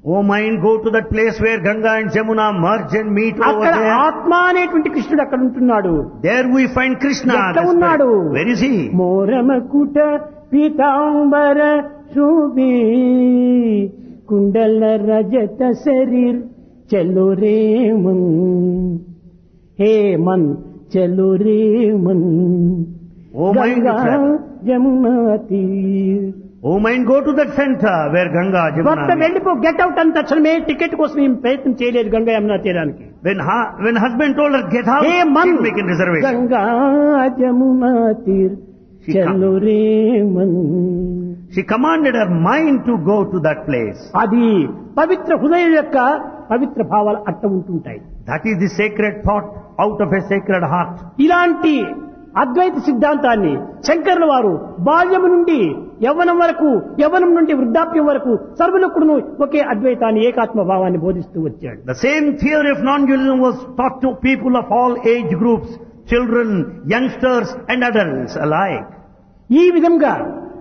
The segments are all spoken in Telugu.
O mind, go to that place where Ganga and Jamuna merge and meet over అక్కడ there. ఆత్మ అనేటువంటి కృష్ణుడు అక్కడ ఉంటున్నాడు There we find Krishna. ఎక్కడ the ఉన్నాడు? spirit. Where is he? మోరమకుట పీతాంబర Sobhi కుండల రజత శరీర్ చలో రే మన్ హే మన్ చలో రే మన్ O mind, Ganga travel. Yamuna తీర్ O mind, go to that center where Ganga, భర్త Jamuna meet. వెళ్ళిపో గెట్ అవుట్ అని తక్షణమే టికెట్ కోసం ఏం ప్రయత్నం చేయలేదు గంగా యమునా తీరానికి When, ha- when husband told her, get out, hey she మన్ didn't make a reservation. Ganga Yamuna తీర్ She చలో రే మన్ She commanded her mind to go to that place. అది పవిత్ర హృదయం యొక్క పవిత్ర భావాలు అట్ట ఉంటుంటాయి That is the sacred thought out of a sacred heart. ఇలాంటి అద్వైత సిద్ధాంతాన్ని శంకరుల వారు బాల్యము నుండి యవ్వనం వరకు యవ్వనం నుండి వృద్ధాప్యం వరకు సర్వులకుడును ఒకే అద్వైతాన్ని ఏకాత్మ భావాన్ని బోధిస్తూ వచ్చాడు The same theory of non-dualism was taught to people of all age groups, children, youngsters and adults alike. ఈ విధంగా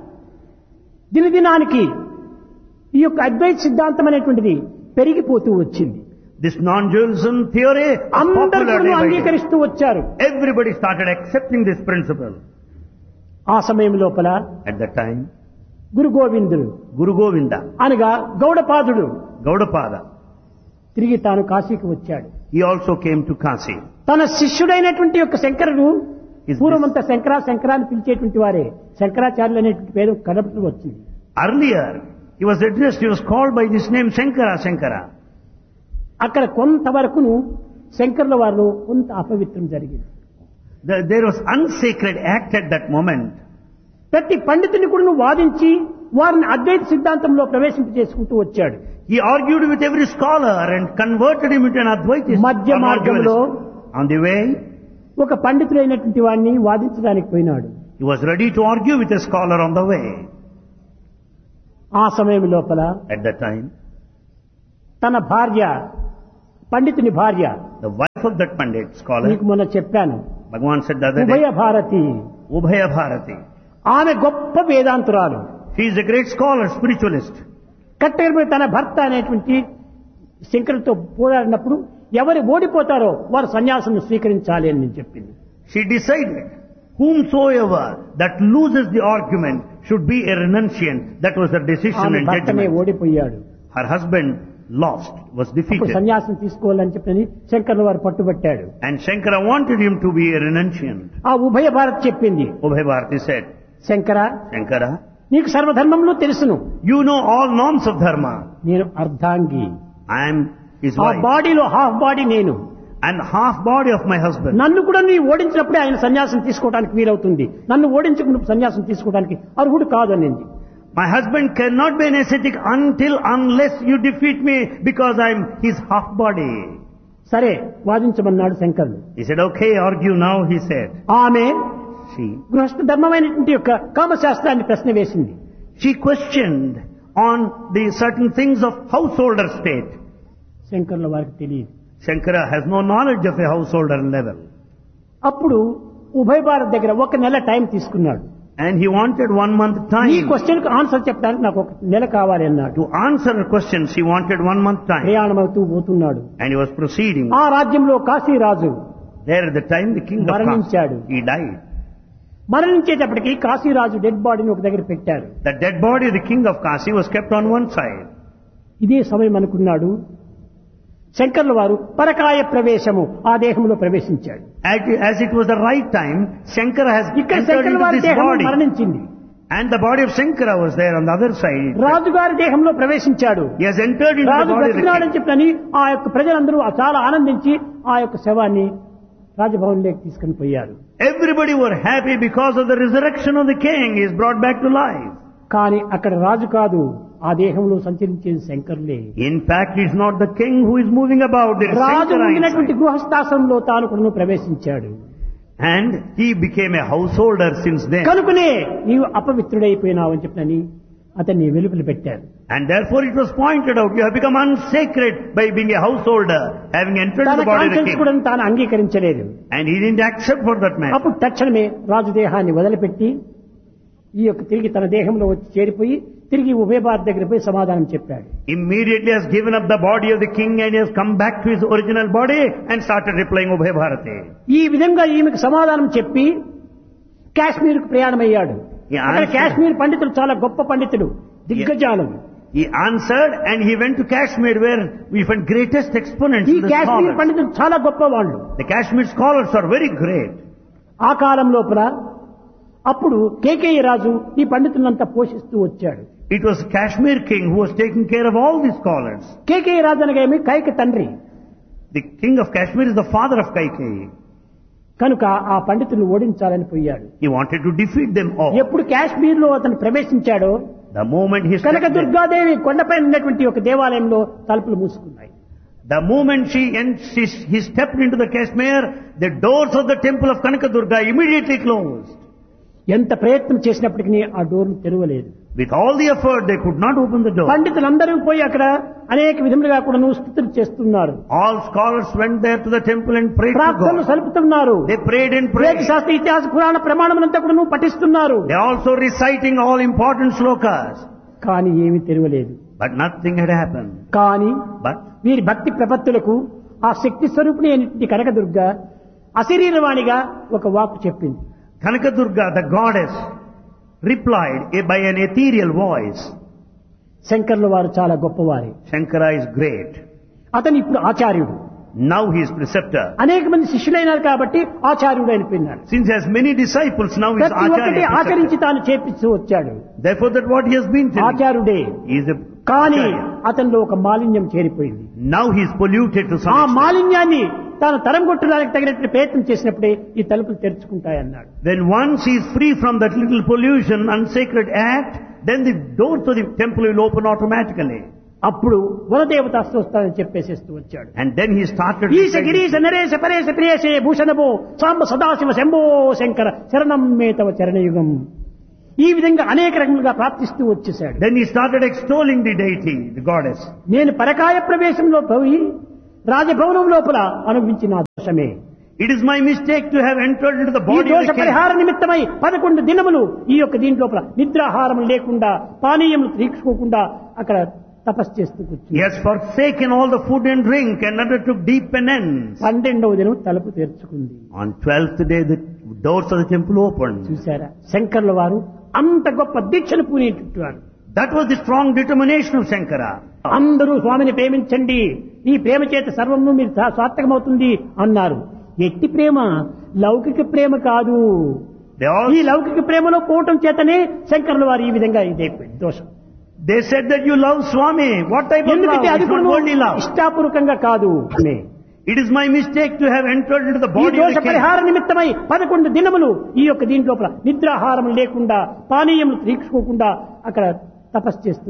దినదినానికి ఈ యొక్క అద్వైత సిద్ధాంతం అనేటువంటిది పెరిగిపోతూ వచ్చింది This non-dualism theory is అందరూ popular కూడా day by day. అంగీకరిస్తూ వచ్చారు Everybody started accepting this principle. ఆ సమయం లోపల At that time, Guru Govindudu Guru Govinda, అనగా గౌడపాదుడు Gaudapada, తిరిగి తాను కాశీకి వచ్చాడు he also came to Kasi. తన శిష్యుడైనటువంటి యొక్క శంకరుడు Is పూర్వమంతా శంకర శంకర అని పిలిచేటువంటి వారే శంకరాచార్యులు అనేటువంటి పేరు కడపటి వచ్చింది Earlier, he was addressed, he was called by this name Shankara, Shankara. అక్కడ కొంతవరకును శంకరుల వారిలో కొంత అపవిత్రం జరిగింది There there was unsacred act at that moment. ప్రతి పండితుని కూడా వాదించి వారిని అద్వైత సిద్ధాంతంలో ప్రవేశింప చేసుకుంటూ వచ్చాడు He argued with every scholar and converted him into an Advaitist. మధ్య or మార్గంలో non-dualist. On the way, ఒక పండితుడైనటువంటి వాడిని వాదించడానికి పోయినాడు he was ready to argue with a scholar on the way. ఆ సమయం లోపల At that time, తన భార్య పండితుని భార్య the wife of that Pandit scholar, నీకు మొన్న చెప్పాను Bhagavan said the other ఉభయ day, భారతి Ubhaya Bharati. ఆమె గొప్ప వేదాంతురాలు She is a great scholar, spiritualist. కట్టెలపై తన భర్త అనేటువంటి శంకరులతో పోరాడినప్పుడు ఎవరు ఓడిపోతారో వారు సన్యాసం స్వీకరించాలి అని నేను చెప్పింది She decided whomsoever that loses the argument should be a renunciant. That was her decision ఆమె and భర్తనే judgment. ఓడిపోయాడు Her husband lost, was అప్పుడు defeated. సన్యాసం తీసుకోవాలని చెప్పని శంకర్ల వారు పట్టుబట్టాడు And Shankara wanted him to be a renunciant. ఆ ఉభయ భారత్ చెప్పింది Ubhay Bharati said, Shankara Shankara, నీకు సర్వధర్మంలో తెలుసును you know all norms of dharma. నేను అర్ధాంగి I am his ఆ wife బాడీలో హాఫ్ బాడీ నేను and half body of my husband. నన్ను కూడా నీ ఓడించినప్పుడే ఆయన సన్యాసం తీసుకోవడానికి వీలవుతుంది నన్ను ఓడించకుండా సన్యాసం తీసుకోవడానికి అర్హుడు కాదనింది My husband cannot be an ascetic until unless you defeat me because I am his half body. సరే వాదించమన్నాడు శంకరుడు He said, okay, argue now, he said. ఆమె She, గృహస్థ ధర్మమైనటువంటి యొక్క కామశాస్త్రాన్ని ప్రశ్న వేసింది she questioned on the certain things of householder state. శంకరుల వారికి తెలియదు Shankara has no knowledge of a householder level. అప్పుడు ఉభయ భారత్ దగ్గర ఒక నెల టైం తీసుకున్నాడు And he wanted one month ఈ time. క్వశ్చన్ కు ఆన్సర్ చెప్పడానికి నాకు ఒక నెల కావాలి అన్నాడు To answer her questions, he wanted one month time. ప్రయాణం అవుతూ పోతున్నాడు And he was proceeding. ఆ రాజ్యంలో కాశీరాజు There at the time, the king of మరణించాడు. Kasi, he died. మరణించేటప్పటికి కాశీరాజు డెడ్ బాడీని ఒక దగ్గర పెట్టారు The dead body of the king of Kasi was kept on one side. ఇదే సమయం అనుకున్నాడు శంకర్ల వారు పరకాయ ప్రవేశము ఆ దేహంలో ప్రవేశించాడు As as it was the right time, Shankara has ఇక్కడ entered శంకర్ల into వారి this దేహం body. మరణించింది And the body of Shankara was there on the other side. రాజుగారి దేహంలో ప్రవేశించాడు He has entered into the Raju body of the బ్రతికినాడని king. చెప్పని ఆ యొక్క ప్రజలందరూ చాలా ఆనందించి ఆ యొక్క శవాన్ని రాజభవన్లోకి తీసుకుని పోయారు Everybody were happy because of the resurrection of the king. He is brought back to life. కానీ అక్కడ రాజు కాదు ఆ దేహంలో సంచరించేది శంకర్లే In fact, it's not the king who is moving about. There is Raju Shankara ఉండినటువంటి inside. గృహస్థాశ్రమంలో తాను కూడా ప్రవేశించాడు And he became a householder since then. కనుకనే నీవు అపవిత్రుడైపోయినావు అని చెప్పని అతన్ని వెలుపల పెట్టారు And therefore it was pointed out, you have become unsacred by being a householder, having entered తన the body of the conscience king. కూడా తాను అంగీకరించలేదు And he didn't accept for that matter. అప్పుడు తక్షణమే రాజు దేహాన్ని వదిలిపెట్టి ఈ యొక్క తిరిగి తన దేహంలో వచ్చి చేరిపోయి తిరిగి ఉభయ భారత్ దగ్గర పోయి సమాధానం చెప్పాడు Immediately has given up the body of the king and he has come back to his original body and started replying Ubhay Bharati. ఈ విధంగా ఈమెకు సమాధానం చెప్పి కాశ్మీర్కు ప్రయాణమయ్యాడు Yeah, అక్కడ answer. కాశ్మీర్ పండితులు చాలా గొప్ప పండితుడు దిగ్గజాలం He answered and he went to Kashmir where we find greatest exponents ఈ of the కాశ్మీర్ scholars. పండితులు చాలా గొప్ప వాళ్ళు The Kashmir scholars are very great. ఆ కాలం లోపల అప్పుడు కేకేయ రాజు ఈ పండితులంతా పోషిస్తూ వచ్చాడు It was Kashmir king who was taking care of all these scholars. కేకేయ రాజు అనగా ఏమి కైక తండ్రి The king of Kashmir is the father of Kaikeyi. కనుక ఆ పండితులను ఓడించాలని పోయాడు He wanted to defeat them all. ఎప్పుడు కాశ్మీర్ లో అతను ప్రవేశించాడో The moment he Kanaka stepped there, Durgadevi కొండపైన ఉన్నటువంటి ఒక దేవాలయంలో తలుపులు మూసుకున్నాయి the moment she and she, he stepped into the Kashmir, the doors of the temple of Kanakadurga immediately closed. ఎంత ప్రయత్నం చేసినప్పటికీ ఆ డోర్లు తెరవలేదు With all the effort, they could not open the door. పండితులందరూ పోయి అక్కడ అనేక విధములుగా కూడా స్థుతులు చేస్తున్నారు All scholars went there to the temple and prayed to ప్రార్థనలు God. సలుపుతున్నారు They prayed and వేద prayed. శాస్త్ర ఇతిహాస పురాణ ప్రమాణములంతా కూడా పఠిస్తున్నారు They also reciting all important slokas. కానీ ఏమీ తెరవలేదు But nothing had happened. కానీ But వీరి భక్తి ప్రపత్తులకు ఆ శక్తి స్వరూపిణి అయినటువంటి కనకదుర్గ అశరీరవాణిగా ఒక వాక్కు చెప్పింది Kanakadurga, the goddess, replied by an ethereal voice, శంకర్ల వారు చాలా గొప్పవారి Shankara is great. అతను ఇప్పుడు ఆచార్యుడు Now he is preceptor. అనేక మంది శిష్యులైనారు కాబట్టి ఆచార్యుడు అయిపోయినాడు Since he has many disciples, now he is ప్రతి ఒక్కటి Acharya. ఆచరించి preceptor. తాను చేపిస్తూ వచ్చాడు Therefore that what he has been telling, ఆచార్యుడే he is a కానీ Acharya. అతనిలో ఒక మాలిన్యం చేరిపోయింది Now he is polluted to some ఆ extent. మాలిన్యాన్ని తాను తరం కొట్టడానికి తగినట్టు ప్రయత్నం చేసినప్పుడే ఈ తలుపులు తెరుచుకుంటాయన్నాడు When once he is free from that little pollution, unsacred act, then the doors to the temple will open automatically. అప్పుడు వనదేవత అస్తోస్తానని చెప్పేసేస్తూ వచ్చాడు And then he started ఈశ గిరీశ నరేశ పరేశ ప్రియేశే భూషణభో సాంబ సదాశివ శంభో శంకర శరణం మే తవ చరణయుగం ఈ విధంగా అనేక రకములుగా ప్రార్థిస్తూ వచ్చేశాడు Then he started extolling the deity, the goddess. నేను పరకాయ ప్రవేశంలో పోయి రాజభవనం లోపల అనుభవించిన ఆ దోషమే It is my mistake to have entered into the ఈ body of దోష the king. పరిహార నిమిత్తమై పదకొండు దినములు ఈ యొక్క దీని లోపల నిద్రాహారం లేకుండా పానీయములు తీర్చుకోకుండా అక్కడ తపస్సు చేస్తూ కూర్చుని He has forsaken all the food and drink and undertook deep penance. పన్నెండవ దినం తలుపు తెరుచుకుంది On twelfth day, the doors of the temple opened. చూశారా శంకర్ల వారు అంత గొప్ప దీక్షను పూనేటట్టువారు That was the strong determination of Shankara. అందరూ స్వామిని ప్రేమించండి ఈ ప్రేమ చేత సర్వము మీరు సా- సార్థకమవుతుంది అన్నారు ఎట్టి ప్రేమ లౌకిక ప్రేమ కాదు They all ఈ లౌకిక ప్రేమలో పోవటం చేతనే శంకర్ల వారు ఈ విధంగా ఇదైపోయింది దోషం they said that you love Swami. What type of love? ఎందుకంటే అది It's not కూడా only love. ఇష్టాపూర్వకంగా కాదు అనే It is my mistake to have entered into the ఈ body of దోష the king. పరిహార నిమిత్తమై పదకొండు దినములు ఈ యొక్క దీని లోపల నిద్రాహారం లేకుండా పానీయములు తీర్చుకోకుండా అక్కడ తపస్సు చేస్తూ